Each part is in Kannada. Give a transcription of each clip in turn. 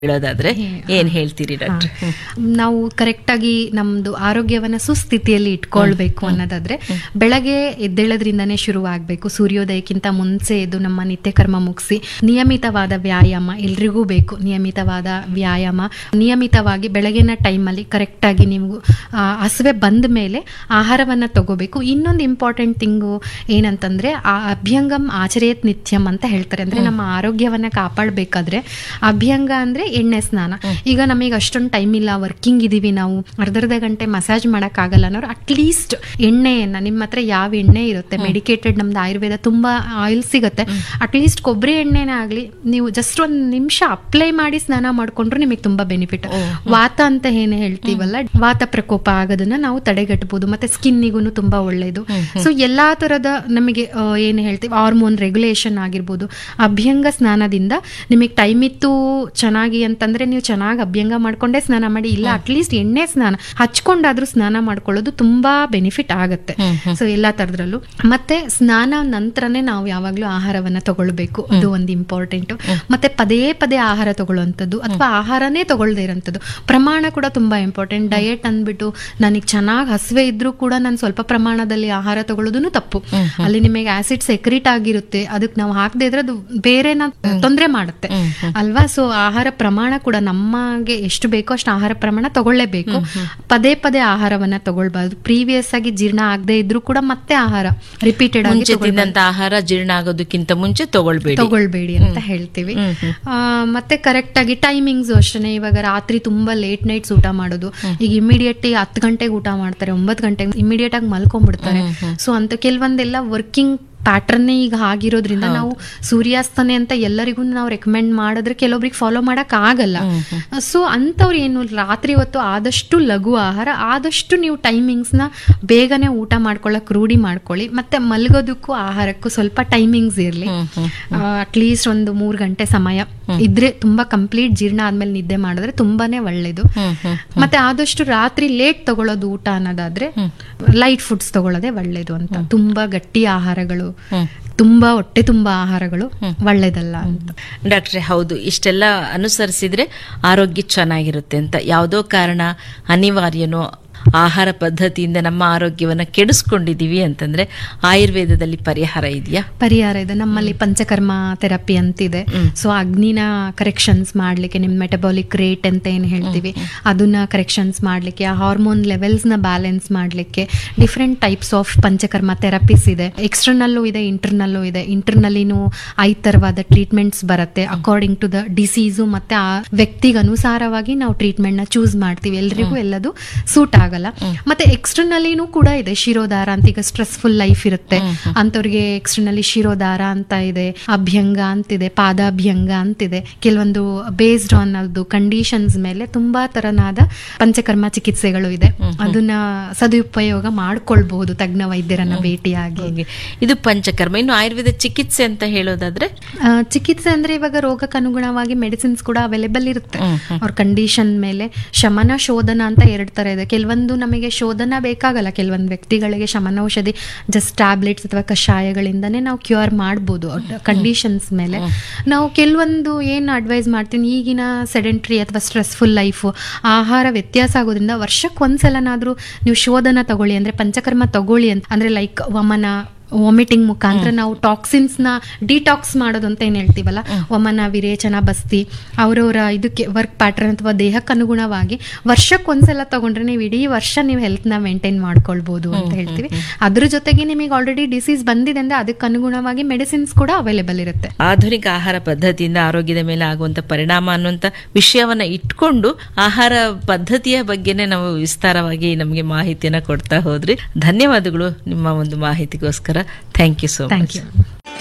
ಹೇಳೋದಾದ್ರೆ ಏನ್ ಹೇಳ್ತೀರಿ ಡಾಕ್ಟರ್ ನಾವು ಕರೆಕ್ಟಾಗಿ ನಮ್ದು ಆರೋಗ್ಯವನ್ನ ಸುಸ್ಥಿತಿಯಲ್ಲಿ ಇಟ್ಕೊಳ್ಬೇಕು ಅನ್ನೋದಾದ್ರೆ ಬೆಳಗ್ಗೆ ಎದ್ದೇಳೋದ್ರಿಂದನೇ ಶುರುವಾಗಬೇಕು ಸೂರ್ಯೋದಯಕ್ಕಿಂತ ಮುಂಚೆ ಎದ್ದು ನಮ್ಮ ನಿತ್ಯ ಕರ್ಮ ಮುಗಿಸಿ ನಿಯಮಿತವಾದ ವ್ಯಾಯಾಮ ಎಲ್ರಿಗೂ ಬೇಕು ನಿಯಮಿತವಾದ ವ್ಯಾಯಾಮ ನಿಯಮಿತವಾಗಿ ಬೆಳಗಿನ ಟೈಮಲ್ಲಿ ಕರೆಕ್ಟಾಗಿ ನೀವು ಆ, ಹಸಿವೆ ಬಂದ ಮೇಲೆ ಆಹಾರವನ್ನ ತಗೋಬೇಕು ಇನ್ನೊಂದು ಇಂಪಾರ್ಟೆಂಟ್ ಥಿಂಗು ಏನಂತಂದ್ರೆ ಆ ಅಭ್ಯಂಗಂ ಆಚರೇತ್ ನಿತ್ಯಂ ಅಂತ ಹೇಳ್ತಾರೆ ಅಂದ್ರೆ ನಮ್ಮ ಆರೋಗ್ಯವನ್ನ ಕಾಪಾಡಬೇಕಾದ್ರೆ ಅಭ್ಯಂಗ ಅಂದ್ರೆ ಎಣ್ಣೆ ಸ್ನಾನ ಈಗ ನಮಗೆ ಅಷ್ಟೊಂದು ಟೈಮ್ ಇಲ್ಲ ವರ್ಕಿಂಗ್ ಇದೀವಿ ನಾವು ಅರ್ಧರ್ಧ ಗಂಟೆ ಮಸಾಜ್ ಆಗಲ್ಲ ಅನ್ನೋರು ಅಟ್ಲೀಸ್ಟ್ ಎಣ್ಣೆಯನ್ನ ನಿಮ್ಮ ಹತ್ರ ಯಾವ ಎಣ್ಣೆ ಇರುತ್ತೆ ಮೆಡಿಕೇಟೆಡ್ ನಮ್ದು ಆಯುರ್ವೇದ ತುಂಬಾ ಆಯಿಲ್ ಸಿಗುತ್ತೆ ಅಟ್ಲೀಸ್ಟ್ ಕೊಬ್ಬರಿ ಎಣ್ಣೆನೇ ಆಗಲಿ ನೀವು ಜಸ್ಟ್ ಒಂದು ನಿಮಿಷ ಅಪ್ಲೈ ಮಾಡಿ ಸ್ನಾನ ಮಾಡ್ಕೊಂಡ್ರು ನಿಮಗೆ ತುಂಬಾ ಬೆನಿಫಿಟ್ ವಾತ ಅಂತ ಏನು ಹೇಳ್ತೀವಲ್ಲ ವಾತ ಪ್ರಕೋಪ ಆಗೋದನ್ನ ನಾವು ತಡೆಗಟ್ಟಬಹುದು ಮತ್ತೆ ಸ್ಕಿನ್ನಿಗೂ ತುಂಬಾ ಒಳ್ಳೇದು ಸೊ ಎಲ್ಲಾ ತರದ ನಮಗೆ ಆ, ಏನು ಹೇಳ್ತೀವಿ ಹಾರ್ಮೋನ್ ರೆಗ್ಯುಲೇಷನ್ ಆಗಿರ್ಬೋದು ಅಭ್ಯಂಗ ಸ್ನಾನದಿಂದ ನಿಮಗೆ ಟೈಮ್ ಇತ್ತು ಚೆನ್ನಾಗಿ ಅಂತಂದ್ರೆ ನೀವು ಚೆನ್ನಾಗಿ ಅಭ್ಯಂಗ ಮಾಡ್ಕೊಂಡೇ ಸ್ನಾನ ಮಾಡಿ ಇಲ್ಲ ಅಟ್ಲೀಸ್ಟ್ ಎಣ್ಣೆ ಸ್ನಾನ ಹಚ್ಕೊಂಡಾದ್ರೂ ಸ್ನಾನ ಮಾಡ್ಕೊಳ್ಳೋದು ತುಂಬಾ ಬೆನಿಫಿಟ್ ಆಗುತ್ತೆ ಸೊ ಎಲ್ಲಾ ತರದ್ರಲ್ಲೂ ಮತ್ತೆ ಸ್ನಾನ ನಂತರನೇ ನಾವು ಯಾವಾಗ್ಲೂ ಆಹಾರವನ್ನ ತಗೊಳ್ಬೇಕು ಅದು ಒಂದು ಇಂಪಾರ್ಟೆಂಟ್ ಮತ್ತೆ ಪದೇ ಪದೇ ಆಹಾರ ತಗೊಳ್ಳುವಂಥದ್ದು ಅಥವಾ ಆಹಾರನೇ ತಗೊಳ್ದೇ ಇರೋಂಥದ್ದು ಪ್ರಮಾಣ ಕೂಡ ತುಂಬಾ ಇಂಪಾರ್ಟೆಂಟ್ ಡಯಟ್ ಅಂದ್ಬಿಟ್ಟು ನನಗೆ ಚೆನ್ನಾಗಿ ಹಸಿವೆ ಇದ್ರೂ ಕೂಡ ನಾನು ಸ್ವಲ್ಪ ಪ್ರಮಾಣದಲ್ಲಿ ಆಹಾರ ತಗೊಳ್ಳೋದು ತಪ್ಪು ಅಲ್ಲಿ ನಿಮಗೆ ಆಸಿಡ್ ಸೆಕ್ರಿಟ್ ಆಗಿರುತ್ತೆ ಅದಕ್ಕೆ ನಾವು ಹಾಕದೇ ಇದ್ರೆ ಅದು ಬೇರೆನ ತೊಂದರೆ ಮಾಡುತ್ತೆ ಅಲ್ವಾ ಸೊ ಆಹಾರ ಪ್ರಮಾಣ ಕೂಡ ನಮಗೆ ಎಷ್ಟು ಬೇಕೋ ಅಷ್ಟು ಆಹಾರ ಪ್ರಮಾಣ ತಗೊಳ್ಳೇಬೇಕು ಪದೇ ಪದೇ ಆಹಾರವನ್ನ ತಗೊಳ್ಬಾರ್ದು ಪ್ರೀವಿಯಸ್ ಆಗಿ ಜೀರ್ಣ ಆಗದೆ ಇದ್ರೂ ಕೂಡ ಮತ್ತೆ ಆಹಾರ ರಿಪೀಟೆಡ್ ಆಗಿ ಮುಂಚೆ ತಿಂದಂತ ಆಹಾರ ಜೀರ್ಣ ಆಗೋದಕ್ಕಿಂತ ಮುಂಚೆ ತಗೊಳ್ಬೇಡಿ ತಗೊಳ್ಬೇಡಿ ಅಂತ ಹೇಳ್ತೀವಿ ಆ, ಮತ್ತೆ ಕರೆಕ್ಟ್ ಆಗಿ ಟೈಮಿಂಗ್ಸ್ ಅಷ್ಟೇ ಇವಾಗ ರಾತ್ರಿ ತುಂಬಾ ಲೇಟ್ ನೈಟ್ಸ್ ಊಟ ಮಾಡೋದು ಈಗ ಇಮಿಡಿಯೇಟ್ ಹತ್ತು ಗಂಟೆಗೆ ಊಟ ಮಾಡ್ತಾರೆ ಒಂಬತ್ತು ಗಂಟೆಗೆ ಇಮಿಡಿಯೇಟ್ ಆಗಿ ಮಲ್ಕೊಂಡ್ಬಿಡ್ತಾರೆ ಸೊ ಅಂತ ಕೆಲವೊಂದೆಲ್ಲ ವರ್ಕಿಂಗ್ ಪ್ಯಾಟರ್ನೇ ಈಗ ಆಗಿರೋದ್ರಿಂದ ನಾವು ಸೂರ್ಯಾಸ್ತನೆ ಅಂತ ಎಲ್ಲರಿಗೂ ನಾವು ರೆಕಮೆಂಡ್ ಮಾಡಿದ್ರೆ ಕೆಲವೊಬ್ರಿಗೆ ಫಾಲೋ ಮಾಡಕ್ ಆಗಲ್ಲ ಸೊ ಅಂಥವ್ರು ಏನು ರಾತ್ರಿ ಹೊತ್ತು ಆದಷ್ಟು ಲಘು ಆಹಾರ ಆದಷ್ಟು ನೀವು ಟೈಮಿಂಗ್ಸ್ನ ಬೇಗನೆ ಊಟ ಮಾಡ್ಕೊಳ್ಳಕ್ ರೂಢಿ ಮಾಡ್ಕೊಳ್ಳಿ ಮತ್ತೆ ಮಲಗೋದಕ್ಕೂ ಆಹಾರಕ್ಕೂ ಸ್ವಲ್ಪ ಟೈಮಿಂಗ್ಸ್ ಇರಲಿ ಅಟ್ಲೀಸ್ಟ್ ಒಂದು ಮೂರು ಗಂಟೆ ಸಮಯ ಇದ್ರೆ ತುಂಬಾ ಕಂಪ್ಲೀಟ್ ಜೀರ್ಣ ಆದ್ಮೇಲೆ ನಿದ್ದೆ ಮಾಡಿದ್ರೆ ತುಂಬಾನೇ ಒಳ್ಳೇದು ಮತ್ತೆ ಆದಷ್ಟು ರಾತ್ರಿ ಲೇಟ್ ತಗೊಳ್ಳೋದು ಊಟ ಅನ್ನೋದಾದ್ರೆ ಲೈಟ್ ಫುಡ್ಸ್ ತಗೊಳ್ಳೋದೇ ಒಳ್ಳೇದು ಅಂತ ತುಂಬಾ ಗಟ್ಟಿ ಆಹಾರಗಳು ತುಂಬಾ ಹೊಟ್ಟೆ ತುಂಬಾ ಆಹಾರಗಳು ಒಳ್ಳೇದಲ್ಲ ಅಂತ ಡಾಕ್ಟ್ರೆ ಹೌದು ಇಷ್ಟೆಲ್ಲ ಅನುಸರಿಸಿದ್ರೆ ಆರೋಗ್ಯ ಚೆನ್ನಾಗಿರುತ್ತೆ ಅಂತ ಯಾವುದೋ ಕಾರಣ ಅನಿವಾರ್ಯನೋ ಆಹಾರ ಪದ್ಧತಿಯಿಂದ ನಮ್ಮ ಆರೋಗ್ಯವನ್ನ ಕೆಡಿಸ್ಕೊಂಡಿದೀವಿ ಅಂತಂದ್ರೆ ಆಯುರ್ವೇದದಲ್ಲಿ ಪರಿಹಾರ ಇದೆಯಾ ಪರಿಹಾರ ಇದೆ ನಮ್ಮಲ್ಲಿ ಪಂಚಕರ್ಮ ಥೆರಪಿ ಅಂತಿದೆ ಸೊ ಅಗ್ನಿನ ಕರೆಕ್ಷನ್ಸ್ ಮಾಡ್ಲಿಕ್ಕೆ ನಿಮ್ ಮೆಟಬಾಲಿಕ್ ರೇಟ್ ಅಂತ ಏನು ಹೇಳ್ತೀವಿ ಅದನ್ನ ಕರೆಕ್ಷನ್ಸ್ ಮಾಡ್ಲಿಕ್ಕೆ ಆ ಹಾರ್ಮೋನ್ ಲೆವೆಲ್ಸ್ ನ ಬ್ಯಾಲೆನ್ಸ್ ಮಾಡ್ಲಿಕ್ಕೆ different types of Panchakarma therapies ಇದೆ ಎಕ್ಸ್ಟರ್ನಲ್ಲೂ ಇದೆ ಇಂಟರ್ನಲ್ಲೂ ಇದೆ ಇಂಟರ್ನಲ್ಲಿನೂ ಐದು ತರವಾದ ಟ್ರೀಟ್ಮೆಂಟ್ಸ್ ಬರುತ್ತೆ ಅಕಾರ್ಡಿಂಗ್ ಟು ದ ಡಿಸೀಸು ಮತ್ತೆ ಆ ವ್ಯಕ್ತಿಗೆ ಅನುಸಾರವಾಗಿ ನಾವು ಟ್ರೀಟ್ಮೆಂಟ್ ನ ಚೂಸ್ ಮಾಡ್ತೀವಿ ಎಲ್ರಿಗೂ ಎಲ್ಲದು ಸೂಟ್ ಆಗಲ್ಲ ಮತ್ತೆ ಎಕ್ಸ್ಟರ್ನಲ್ಲಿನೂ ಕೂಡ ಇದೆ ಶಿರೋದಾರ ಅಂತ ಈಗ ಸ್ಟ್ರೆಸ್ಫುಲ್ ಲೈಫ್ ಇರುತ್ತೆ ಅಂತವ್ರಿಗೆ ಎಕ್ಸ್ಟರ್ನಲ್ಲಿ ಶಿರೋದಾರ ಅಂತ ಇದೆ ಅಭ್ಯಂಗ ಅಂತಿದೆ ಪಾದಾಭ್ಯಂಗ ಅಂತಿದೆ ಕೆಲವೊಂದು ಬೇಸ್ಡ್ ಆನ್ ಅದು ಕಂಡೀಷನ್ಸ್ ಮೇಲೆ ತುಂಬಾ ತರನಾದ ಪಂಚಕರ್ಮ ಚಿಕಿತ್ಸೆಗಳು ಇದೆ ಅದನ್ನ ಸದುಪಯೋಗ ಮಾಡ್ಕೊಳ್ಬಹುದು ತಜ್ಞ ವೈದ್ಯರನ್ನ ಭೇಟಿಯಾಗಿ ಹಾಗೆ. ಇದು ಪಂಚಕರ್ಮ ಇನ್ನು ಆಯುರ್ವೇದ ಚಿಕಿತ್ಸೆ ಅಂತ ಹೇಳೋದಾದ್ರೆ ಆ, ಚಿಕಿತ್ಸೆ ಅಂದ್ರೆ ಇವಾಗ ರೋಗಕ್ಕೆ ಅನುಗುಣವಾಗಿ ಮೆಡಿಸಿನ್ಸ್ ಕೂಡ ಅವೈಲೇಬಲ್ ಇರುತ್ತೆ ಅವ್ರ ಕಂಡೀಷನ್ ಮೇಲೆ ಶಮನ ಶೋಧನ ಅಂತ ಎರಡು ತರ ಇದೆ ಕೆಲವೊಂದು ನಮಗೆ ಶೋಧನ ಬೇಕಾಗಲ್ಲ ಕೆಲವೊಂದು ವ್ಯಕ್ತಿಗಳಿಗೆ ಶಮನೌಷಧಿ ಜಸ್ಟ್ ಟ್ಯಾಬ್ಲೆಟ್ಸ್ ಅಥವಾ ಕಷಾಯಗಳಿಂದನೇ ನಾವು ಕ್ಯೂರ್ ಮಾಡ್ಬೋದು ಕಂಡೀಷನ್ಸ್ ಮೇಲೆ ನಾವು ಕೆಲವೊಂದು ಏನು ಅಡ್ವೈಸ್ ಮಾಡ್ತೀನಿ ಈಗಿನ ಸೆಡೆಂಟ್ರಿ ಅಥವಾ ಸ್ಟ್ರೆಸ್ಫುಲ್ ಲೈಫು ಆಹಾರ ವ್ಯತ್ಯಾಸ ಆಗೋದ್ರಿಂದ ವರ್ಷಕ್ಕೆ ಒಂದ್ಸಲನಾದ್ರೂ ನೀವು ಶೋಧನ ತಗೊಳ್ಳಿ ಅಂದ್ರೆ ಪಂಚಕರ್ಮ ತಗೊಳ್ಳಿ ಅಂತ ಅಂದ್ರೆ ಲೈಕ್ ವಮನ ವಾಮಿಟಿಂಗ್ ಮುಖಾಂತರ ನಾವು ಟಾಕ್ಸಿನ್ಸ್ ನ ಡಿಟಾಕ್ಸ್ ಮಾಡೋದು ಅಂತ ಏನ್ ಹೇಳ್ತೀವಲ್ಲ ವಮನ ವಿರೇಚನ ಬಸ್ತಿ ಅವರವರ ಇದಕ್ಕೆ ವರ್ಕ್ ಪ್ಯಾಟರ್ನ್ ಅಥವಾ ದೇಹಕ್ಕೆ ಅನುಗುಣವಾಗಿ ವರ್ಷಕ್ಕೆ ಒಂದ್ಸಲ ತಗೊಂಡ್ರೆ ನೀವು ಇಡೀ ವರ್ಷ ನೀವು ಹೆಲ್ತ್ ನ ಮೇಂಟೈನ್ ಮಾಡ್ಕೊಳ್ಬಹುದು ಅಂತ ಹೇಳ್ತೀವಿ ಅದ್ರ ಜೊತೆಗೆ ನಿಮಗೆ ಆಲ್ರೆಡಿ ಡಿಸೀಸ್ ಬಂದಿದೆ ಅಂದ್ರೆ ಅದಕ್ಕೆ ಅನುಗುಣವಾಗಿ ಮೆಡಿಸಿನ್ಸ್ ಕೂಡ ಅವೈಲೇಬಲ್ ಇರುತ್ತೆ ಆಧುನಿಕ ಆಹಾರ ಪದ್ಧತಿಯಿಂದ ಆರೋಗ್ಯದ ಮೇಲೆ ಆಗುವಂತ ಪರಿಣಾಮ ಅನ್ನುವಂತ ವಿಷಯವನ್ನ ಇಟ್ಕೊಂಡು ಆಹಾರ ಪದ್ಧತಿಯ ಬಗ್ಗೆನೇ ನಾವು ವಿಸ್ತಾರವಾಗಿ ನಮಗೆ ಮಾಹಿತಿಯನ್ನ ಕೊಡ್ತಾ ಹೋದ್ರಿ ಧನ್ಯವಾದಗಳು ನಿಮ್ಮ ಒಂದು ಮಾಹಿತಿಗೋಸ್ಕರ thank you so thank much you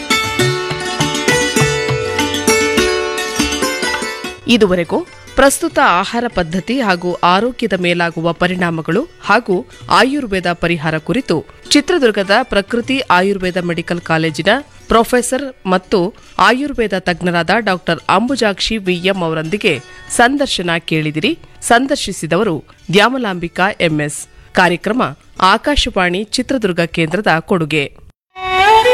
ಇದುವರೆಗೂ ಪ್ರಸ್ತುತ ಆಹಾರ ಪದ್ಧತಿ ಹಾಗೂ ಆರೋಗ್ಯದ ಮೇಲಾಗುವ ಪರಿಣಾಮಗಳು ಹಾಗೂ ಆಯುರ್ವೇದ ಪರಿಹಾರ ಕುರಿತು ಚಿತ್ರದುರ್ಗದ ಪ್ರಕೃತಿ ಆಯುರ್ವೇದ ಮೆಡಿಕಲ್ ಕಾಲೇಜಿನ ಪ್ರೊಫೆಸರ್ ಮತ್ತು ಆಯುರ್ವೇದ ತಜ್ಞರಾದ ಡಾಕ್ಟರ್ ಅಂಬುಜಾಕ್ಷಿ ವಿಎಂ ಅವರೊಂದಿಗೆ ಸಂದರ್ಶನ ಕೇಳಿದಿರಿ ಸಂದರ್ಶಿಸಿದವರು ದ್ಯಾಮಲಾಂಬಿಕಾ ಎಂಎಸ್ ಕಾರ್ಯಕ್ರಮ ಆಕಾಶವಾಣಿ ಚಿತ್ರದುರ್ಗ ಕೇಂದ್ರದ ಕೊಡುಗೆ